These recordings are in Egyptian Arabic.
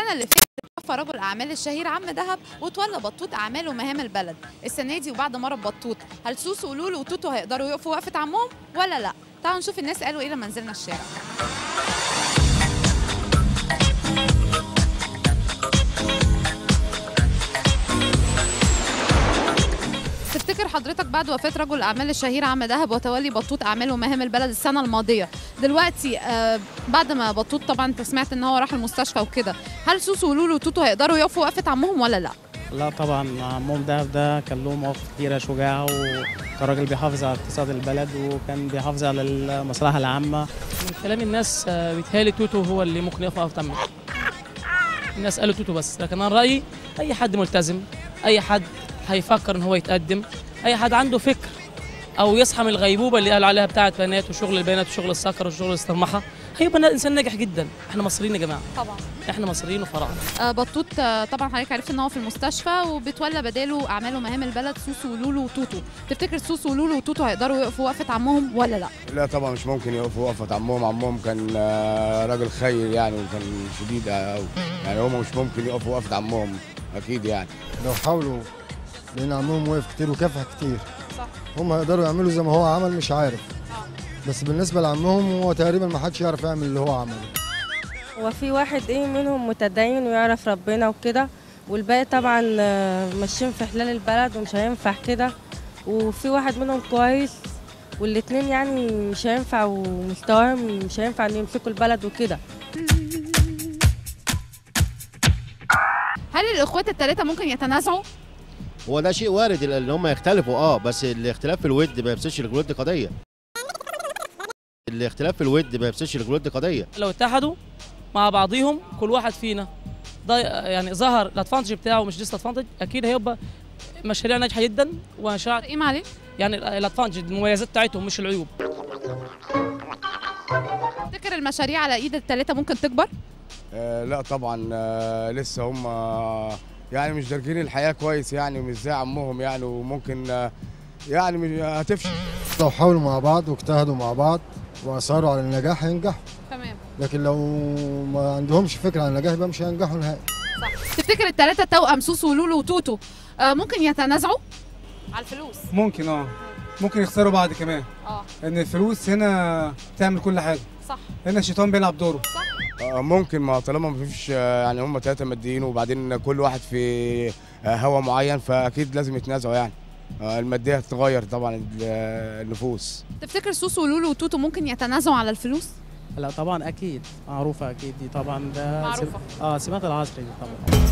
السنه اللي فاتت توفى رجل اعمال الشهير عم دهب وتولى بطوط اعمال ومهام البلد السنه دي وبعد مرض بطوط هل سوسو ولولو وتوتو هيقدروا يقفوا وقفه عمهم ولا لا تعالوا نشوف الناس قالوا ايه لما نزلنا الشارع تفتكر حضرتك بعد وفاة رجل الأعمال الشهير عم دهب وتولي بطوط أعمال ومهام البلد السنة الماضية دلوقتي آه بعد ما بطوط طبعا أنت سمعت إن هو راح المستشفى وكده هل سوسو ولولو وتوتو هيقدروا يقفوا وقفة عمهم ولا لا؟ لا طبعا عمهم دهب ده كان له مواقف كتيرة شجاعة وكان راجل بيحافظ على اقتصاد البلد وكان بيحافظ على المصلحة العامة من كلام الناس آه، بيتهيألي توتو هو اللي ممكن يقف وقفة عمل الناس قالوا توتو بس لكن انا رايي اي حد ملتزم اي حد هيفكر ان هو يتقدم اي حد عنده فكر او يصحى من الغيبوبه اللي قالوا عليها بتاعه بنات وشغل البنات وشغل السكر وشغل الاسترمحه هيبقى انسان ناجح جدا احنا مصريين يا جماعه طبعا احنا مصريين وفراعنه آه بطوط آه طبعا حضرتك عرفت إن هو في المستشفى وبتولى بداله أعمال ومهام البلد سوسو ولولو وتوتو تفتكر سوسو ولولو وتوتو هيقدروا يقفوا وقفة عمهم ولا لا؟ لا طبعا مش ممكن يقفوا وقفة عمهم عمهم كان آه، راجل خير يعني وكان شديد قوي يعني هم مش ممكن يقفوا وقفة عمهم اكيد يعني لو حاولوا لان عمهم وقف كتير وكافح كتير صح. هم هيقدروا يعملوا زي ما هو عمل مش عارف بس بالنسبه لعمهم هو تقريبا ما حدش يعرف يعمل اللي هو عمله هو في واحد ايه منهم متدين ويعرف ربنا وكده والباقي طبعا آه، ماشيين في حلال البلد ومش هينفع كده وفي واحد منهم كويس والاتنين يعني مش هينفع ومستواهم مش هينفع ان يمسكوا البلد وكده هل الإخوات الثلاثة ممكن يتنازعوا؟ هو ده شيء وارد ان هم يختلفوا اه بس الاختلاف في الود ما يفسدش الود قضيه الاختلاف في الود ما يفسدش الود قضيه لو اتحدوا مع بعضيهم كل واحد فينا ضي... يعني ظهر الادفانتج بتاعه مش ديس ادفانتج اكيد هيبقى مشاريع ناجحه جدا ومشاريع ايه معلش؟ يعني الادفانتج المميزات بتاعتهم مش العيوب تفتكر المشاريع على ايد الثلاثة ممكن تكبر؟ آه لا طبعا آه لسه هم يعني مش دارجين الحياة كويس يعني مش زي عمهم يعني وممكن آه يعني مش- هتفشل لو حاولوا مع بعض واجتهدوا مع بعض واصروا على النجاح هينجحوا تمام لكن لو ما عندهمش فكره عن النجاح يبقى مش هينجحوا نهائي تفتكر الثلاثة توأم سوسو ولولو وتوتو آه ممكن يتنازعوا؟ على الفلوس ممكن اه ممكن يخسروا بعض كمان اه لان الفلوس هنا بتعمل كل حاجه صح هنا الشيطان بيلعب دوره آه ممكن ما طالما ما فيش آه يعني هم ثلاثة ماديين وبعدين كل واحد في آه هوا معين فاكيد لازم يتنازعوا يعني آه المادية هتتغير طبعا ال- آه، النفوس تفتكر سوسو ولولو وتوتو ممكن يتنازعوا على الفلوس؟ لا طبعا أكيد معروفة أكيد دي طبعا ده معروفة. سم- اه سمات العصر دي طبعا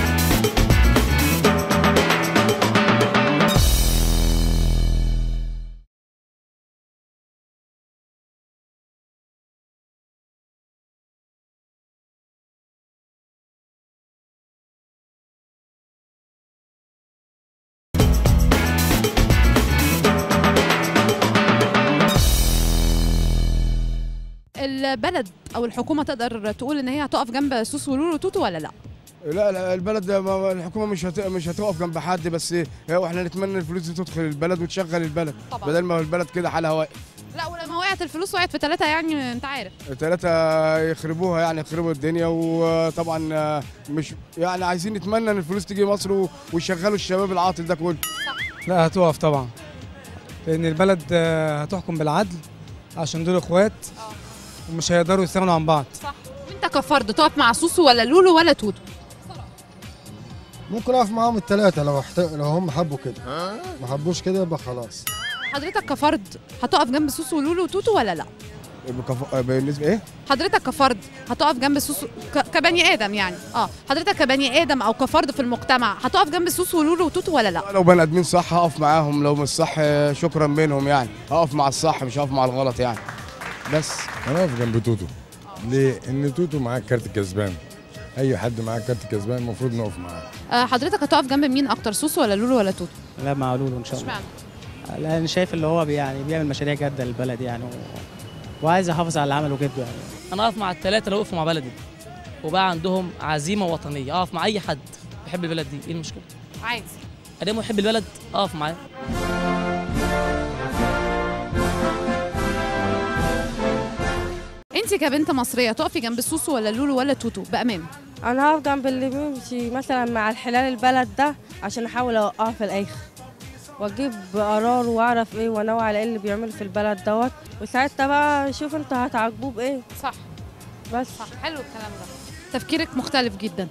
البلد او الحكومة تقدر تقول ان هي هتقف جنب سوسو ولولو وتوتو ولا لا؟ لا لا البلد ما- الحكومه مش هت... مش هتقف جنب حد بس هو احنا نتمنى الفلوس دي تدخل البلد وتشغل البلد طبعا بدل ما البلد كده حالها واقف لا ولما وقعت الفلوس وقعت في ثلاثة يعني انت عارف ثلاثة يخربوها يعني يخربوا الدنيا وطبعا آه، مش يعني عايزين نتمنى ان الفلوس تيجي مصر و- ويشغلوا الشباب العاطل ده كله لا هتقف طبعا لان البلد آه، هتحكم بالعدل عشان دول اخوات ومش هيقدروا يستغنوا عن بعض صح وانت كفرد تقف مع سوسو ولا لولو ولا توتو؟ ممكن اقف معاهم الثلاثه لو احت... لو هم حبوا كده ما حبوش كده يبقى خلاص حضرتك كفرد هتقف جنب سوسو ولولو وتوتو ولا لا؟ بكف... بالنسبه ايه؟ حضرتك كفرد هتقف جنب سوسو ك... كبني ادم يعني اه حضرتك كبني ادم او كفرد في المجتمع هتقف جنب سوسو ولولو وتوتو ولا لا؟ لو بني ادمين صح هقف معاهم لو مش صح آه، شكرا منهم يعني هقف مع الصح مش هقف مع الغلط يعني بس انا واقف جنب توتو ليه؟ ان توتو معاه كارت كسبان اي حد معاه كارت كسبان المفروض نقف معاه آه حضرتك هتقف جنب مين اكتر سوسو ولا لولو ولا توتو؟ لا مع لولو إن شاء الله اشمعنى؟ لا أنا شايف اللي هو بي- يعني بيعمل مشاريع جادة للبلد يعني و... وعايز يحافظ على اللي عمله جده يعني انا اقف مع الثلاثه لو وقفوا مع بلدي وبقى عندهم عزيمه وطنيه اقف مع اي حد بيحب البلد دي ايه المشكله عادي ادام يحب البلد اقف معاه انت كبنت مصريه تقفي جنب سوسو ولا لولو ولا توتو بامان انا هقف جنب اللي بيمشي مثلا مع الحلال البلد ده عشان احاول اوقعه في الاخر واجيب قرار واعرف ايه وانوع على ايه اللي بيعمل في البلد دوت وساعتها بقى شوف انتوا هتعاقبوه بايه صح بس صح حلو الكلام ده تفكيرك مختلف جدا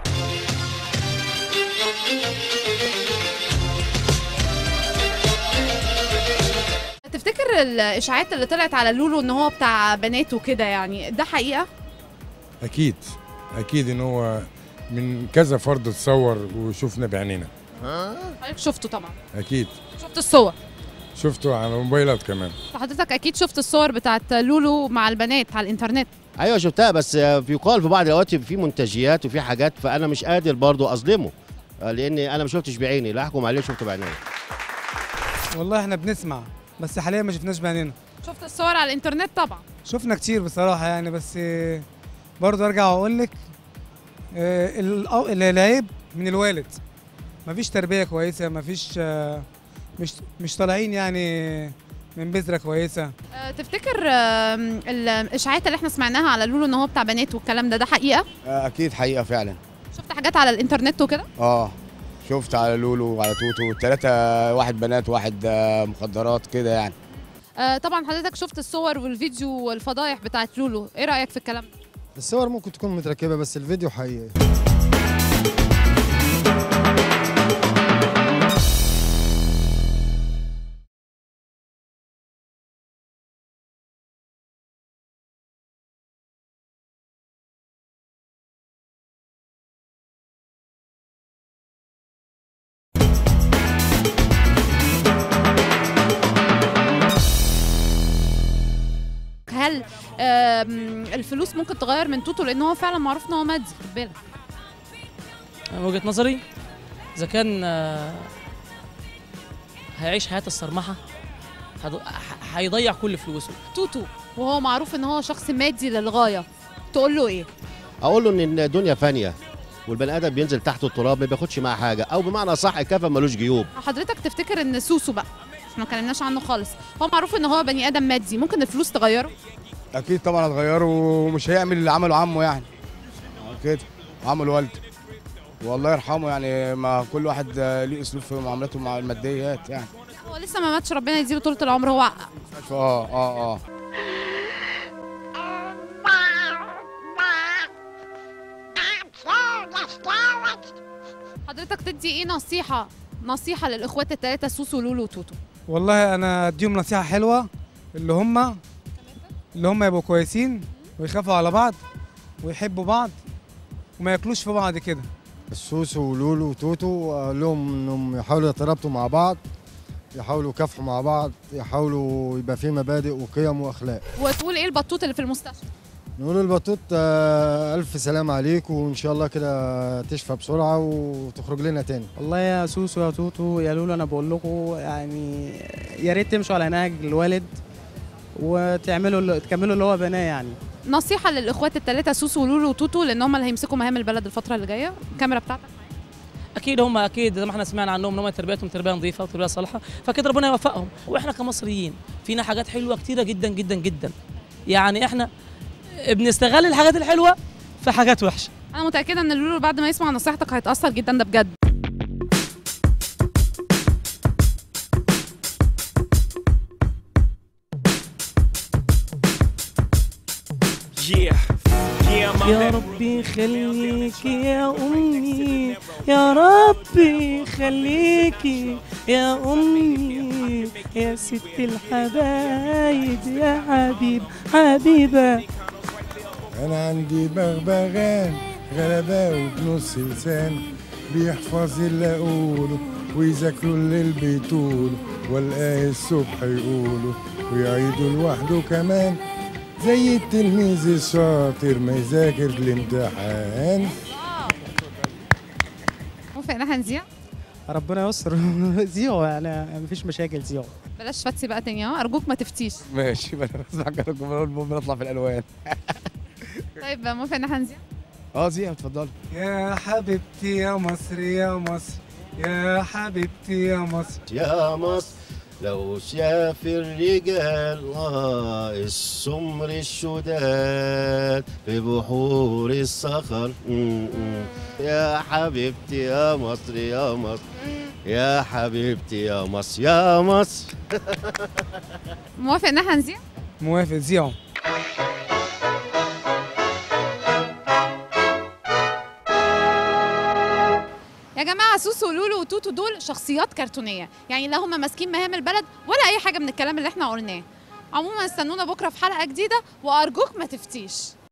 تفتكر الاشاعات اللي طلعت على لولو ان هو بتاع بنات وكده يعني ده حقيقه اكيد اكيد ان هو من كذا فرد اتصور وشفنا بعينينا حضرتك شفته طبعا اكيد شفت الصور شفته على موبايلات كمان فحضرتك اكيد شفت الصور بتاعت لولو مع البنات على الانترنت ايوه شفتها بس بيقال في بعض الاوقات في منتجيات وفي حاجات فانا مش قادر برضو اظلمه آه، لاني انا ما شفتش بعيني لا احكم عليه شفته بعيني والله احنا بنسمع بس حاليا ما شفناش بعينينا شفت الصور على الانترنت طبعا شفنا كتير بصراحه يعني بس آه، برضه ارجع واقول لك آه، الأ- العيب من الوالد مفيش تربيه كويسه مفيش آه، مش مش طالعين يعني من بذره كويسه أه، تفتكر آم، الاشاعات اللي احنا سمعناها على لولو ان هو بتاع بنات والكلام ده ده حقيقه آه، اكيد حقيقه فعلا شفت حاجات على الانترنت وكده اه شفت على لولو وعلى توتو الثلاثه واحد بنات واحد آه، مخدرات كده يعني أه، طبعا حضرتك شفت الصور والفيديو والفضايح بتاعت لولو ايه رايك في الكلام ده الصور ممكن تكون متركبه بس الفيديو حقيقي هل آم، الفلوس ممكن تغير من توتو لان هو فعلا معروف ان هو مادي خد بالك من وجهه نظري اذا كان آه، هيعيش حياه الصرمحه هض- ح- هيضيع كل فلوسه توتو وهو معروف ان هو شخص مادي للغايه تقول له ايه اقول له ان الدنيا فانيه والبني ادم بينزل تحت التراب ما بياخدش معاه حاجه او بمعنى صح الكفن ملوش جيوب حضرتك تفتكر ان سوسو بقى احنا ما اتكلمناش عنه خالص هو معروف ان هو بني ادم مادي ممكن الفلوس تغيره اكيد طبعا هتغيره ومش هيعمل اللي عمله عمه يعني كده عمل والده والله يرحمه يعني ما كل واحد آه، ليه اسلوب في معاملته مع الماديات يعني هو لسه ما ماتش ربنا يديله طولة العمر هو اه اه اه حضرتك تدي ايه نصيحة نصيحة للاخوات الثلاثة سوسو ولولو وتوتو والله انا اديهم نصيحه حلوه اللي هم اللي هم يبقوا كويسين ويخافوا على بعض ويحبوا بعض وما ياكلوش في بعض كده السوسو ولولو وتوتو اقول لهم انهم يحاولوا يترابطوا مع بعض يحاولوا يكافحوا مع بعض يحاولوا يبقى في مبادئ وقيم واخلاق وتقول ايه البطوط اللي في المستشفى نقول البطوط آه، الف سلام عليك وان شاء الله كده تشفى بسرعه وتخرج لنا تاني والله يا سوسو يا توتو يا لولو انا بقول لكم يعني يا ريت تمشوا على نهج الوالد وتعملوا اللي- تكملوا اللي هو بناه يعني نصيحة للاخوات الثلاثة سوسو ولولو وتوتو لان هم اللي هيمسكوا مهام البلد الفترة اللي جاية الكاميرا بتاعتك اكيد هم اكيد زي ما احنا سمعنا عنهم ان هم تربيتهم تربيه نظيفه وتربيه صالحه فكده ربنا يوفقهم واحنا كمصريين فينا حاجات حلوه كتيره جدا جدا جدا يعني احنا بنستغل الحاجات الحلوه في حاجات وحشه انا متأكدة ان لولو بعد ما يسمع نصيحتك هيتأثر جدا ده بجد يا ربي خليكي يا أمي يا ربي خليكي يا أمي يا ست الحبايب يا حبيب حبيبة انا عندي بغبغان غلباوي بنص لسان بيحفظ اللي اقوله ويذاكروا الليل بيطوله والقاه الصبح يقوله ويعيدوا لوحده كمان زي التلميذ الشاطر ما يذاكر الامتحان موافق ان احنا نذيع ربنا يستر زيعوا يعني مفيش مشاكل زيعوا بلاش فتسي بقى تاني ها ارجوك ما تفتيش ماشي بس اسمع كلامكم المهم نطلع في الالوان طيب موافق ان احنا نذيع اه زي اتفضلي يا حبيبتي يا مصر يا مصر يا حبيبتي يا مصر يا مصر لو شاف الرجال آه السمر الشداد في بحور الصخر م- م. يا حبيبتي يا مصر يا مصر يا حبيبتي يا مصر يا مصر موافق ان احنا نذيع موافق زيعوا يا جماعه سوسو ولولو وتوتو دول شخصيات كرتونيه يعني لا هم ماسكين مهام البلد ولا اي حاجه من الكلام اللي احنا قلناه عموما استنونا بكره في حلقه جديده وارجوك ما تفتيش